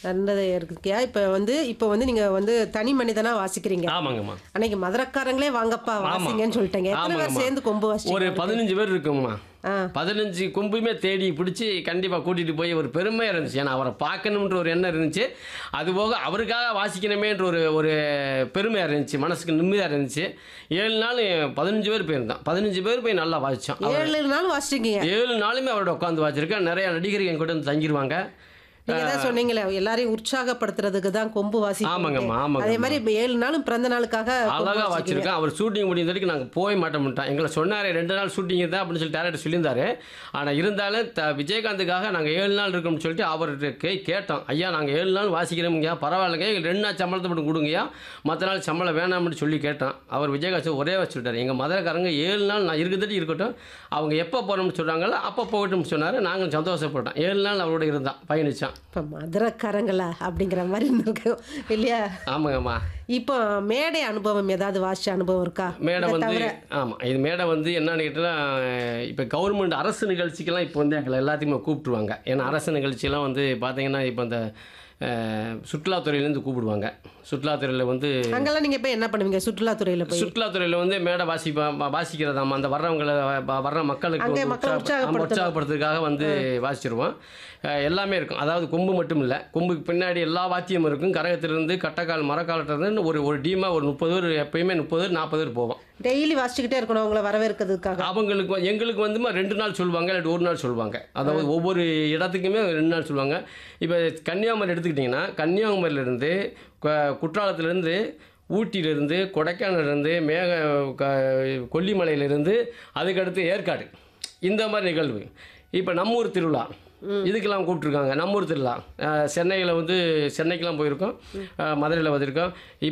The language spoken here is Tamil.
நல்லது இருக்குயா இப்போ வந்து இப்போ வந்து நீங்க வந்து தனி மனிதனா வாசிக்கிறீங்க ஆமாங்கம்மா அன்னைக்கு மதுரக்காரங்களே வாங்கப்பா வாசிங்கன்னு சொல்லிட்டேங்க எத்தனை பேர் ஆமாங்கம்மா. சேர்ந்து கொம்பு வாசிச்சு ஒரு பதினஞ்சு பேர் இருக்குங்கம்மா ஆ பதினஞ்சு கொம்புமே தேடி பிடிச்சி கண்டிப்பாக கூட்டிகிட்டு போய் ஒரு பெருமையாக இருந்துச்சு ஏன்னா அவரை பார்க்கணுன்ற ஒரு எண்ணம் இருந்துச்சு அதுபோக அவருக்காக வாசிக்கணுமேன்ற ஒரு ஒரு பெருமையாக இருந்துச்சு மனசுக்கு நிம்மதியாக இருந்துச்சு ஏழு நாள் பதினஞ்சு பேர் போயிருந்தோம் பதினஞ்சு பேர் போய் நல்லா வாசித்தோம் ஏழு நாள் வாசிச்சிருக்கீங்க ஏழு நாளுமே அவரோட உட்காந்து வாசிச்சிருக்கேன் நிறைய நடிகர்கள் என் கூட வந்து தங்கிடுவாங்க நீங்க தான் சொன்னீங்களே எல்லாரையும் உற்சாகப்படுத்துறதுக்கு தான் கொம்பு வாசி ஆமாங்கம்மா, ஆமாங்கம்மா. அதே மாதிரி இப்ப ஏழு நாளும் பிறந்த நாளுக்காக கொம்பு அழகாக வாசிக்கிறீங்க. வச்சிருக்கேன் அவர் ஷூட்டிங் முடிந்த வரைக்கும் நாங்கள் போய் மாட்டோம்ட்டான் எங்களை சொன்னார் ரெண்டு நாள் ஷூட்டிங் தான் அப்படின்னு சொல்லி டேரக்டர் சொல்லியிருந்தாரு ஆனால் இருந்தாலும் த விஜயகாந்துக்காக நாங்கள் ஏழு நாள் இருக்கோம்னு சொல்லிட்டு அவர்கிட்ட கே கேட்டோம் ஐயா நாங்கள் ஏழு நாள் வாசிக்கிறோம்யா பரவாயில்லைங்க எங்களுக்கு ரெண்டு நாள் சம்பளத்தை மட்டும் கொடுங்கய்யா மற்ற நாள் சம்பளம் வேணாம்னு சொல்லி கேட்டோம் அவர் விஜயகாந்த் ஒரே வச்சுட்டார் எங்கள் மதுரக்காரங்க ஏழு நாள் நான் இருக்கிறதுட்டு இருக்கட்டும் அவங்க எப்போ போகிறோம்னு சொல்கிறாங்களோ அப்போ போகட்டும்னு சொன்னார் நாங்கள் சந்தோஷப்பட்டோம் ஏழு நாள் அவரோட இருந்தான் பயணித்தான் இப்ப மதுரக்காரங்களா அப்படிங்கிற மாதிரி இருந்திருக்கும் இல்லையா ஆமாங்கம்மா இப்போ மேடை அனுபவம் ஏதாவது வாசிச்ச அனுபவம் இருக்கா மேடை இதை வந்து தவிர ஆமாம் இது மேடை வந்து என்னன்னு கேட்டால் இப்போ கவர்மெண்ட் அரசு நிகழ்ச்சிக்கெல்லாம் இப்போ வந்து எங்களை எல்லாத்தையுமே கூப்பிட்டுருவாங்க ஏன்னா அரசு நிகழ்ச்சியெல்லாம் வந்து பார்த்தீங்கன்னா இப்போ இந்த அஹ், சுற்றுலாத்துறையிலேருந்து கூப்பிடுவாங்க சுற்றுலாத்துறையில் வந்து அங்கெல்லாம் நீங்க போய் என்ன பண்ணுவீங்க சுற்றுலாத்துறையில போய் சுற்றுலாத்துறையில் வந்து மேடை வாசிப்பா வா- வாசிக்கிறதாம்மா அந்த வர்றவங்களை வ- வர்ற மக்களுக்கு அங்கே வந்து மக்களை உற்சாக- ஆமா, உற்சாகப்படுத்தணும். உற்சாகப்படுத்துறதுக்காக வந்து வாசிச்சிருவோம் அஹ், எல்லாமே இருக்கும் அதாவது கொம்பு மட்டும் இல்லை கொம்புக்கு பின்னாடி எல்லா வாத்தியமும் இருக்கும் கரகத்திலிருந்து கட்டக்கால் மரக்காலத்திலிருந்து ஒரு ஒரு டீமாக ஒரு முப்பது பேர் எப்பயுமே முப்பது பேர் நாற்பது பேர் போவோம் டெய்லி வாசிச்சுக்கிட்டே இருக்கணும் அவங்கள வரவேற்கிறதுக்காக அவங்களுக்கு வந்து- எங்களுக்கு வந்து ரெண்டு நாள் சொல்லுவாங்க இல்லாட்டி ஒரு நாள் சொல்லுவாங்க அதாவது ஒவ்வொரு இடத்துக்குமே ரெண்டு நாள் சொல்லுவாங்க இப்போ கன்னியாகுமரி எடுத்துக்கிட்டிங்கன்னா கன்னியாகுமரியிலேருந்து குற்றாலத்திலேருந்து ஊட்டியிலேருந்து கொடைக்கானல்லேருந்து மேக க கொல்லிமலையிலேருந்து அதுக்கடுத்து ஏற்காடு இந்த மாதிரி நிகழ்வு இப்போ நம்மூர் திருவிழா இதுக்கெல்லாம் கூப்பிட்ருக்காங்க நம்மூர் திருவிழா சென்னையில் வந்து சென்னைக்கெல்லாம் போயிருக்கோம் மதுரையில் வந்திருக்கோம்